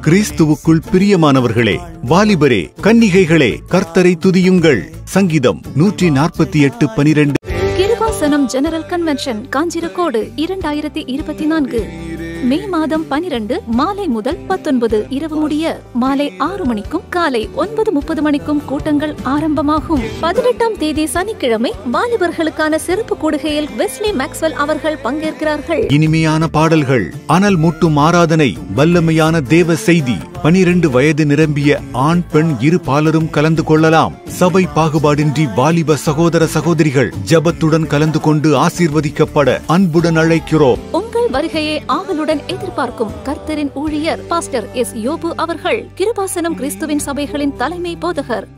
கிறிஸ்துவுக்குள் பிரியமானவர்களே வாலிபரே கன்னிகைகளே கர்த்தரை துதியுங்கள் சங்கீதம் நூற்றி நாற்பத்தி எட்டு பனிரெண்டு கிருபாசனம் ஜெனரல் கன்வென்ஷன் காஞ்சிரக்கோடு இரண்டாயிரத்தி இருபத்தி நான்கு மே மாதம் பனிரெண்டு மாலை முதல் பத்தொன்பது இரவு முடிய மாலை ஆறு மணிக்கும் காலை ஒன்பது முப்பது மணிக்கும் கூட்டங்கள் ஆரம்பமாகும் பதினெட்டாம் தேதி சனிக்கிழமை வாலிபர்களுக்கான சிறப்பு கூடுகையில் வெஸ்லி மேக்ஸ்வெல் அவர்கள் பங்கேற்கிறார்கள் இனிமையான பாடல்கள் அனல் மூட்டும் ஆராதனை வல்லமையான தேவ செய்தி பனிரெண்டு வயது நிரம்பிய ஆண் பெண் இரு பாலரும் கலந்து கொள்ளலாம் சபை பாகுபாடின்றி வாலிப சகோதர சகோதரிகள் ஜபத்துடன் கலந்து கொண்டு ஆசீர்வதிக்கப்பட அன்புடன் அழைக்கிறோம் உங்கள் வருகையை ஆவலுடன் எதிர்பார்க்கும் கர்த்தரின் ஊழியர் பாஸ்டர் எஸ் யோபு அவர்கள் கிருபாசனம் கிறிஸ்துவின் சபைகளின் தலைமை போதகர்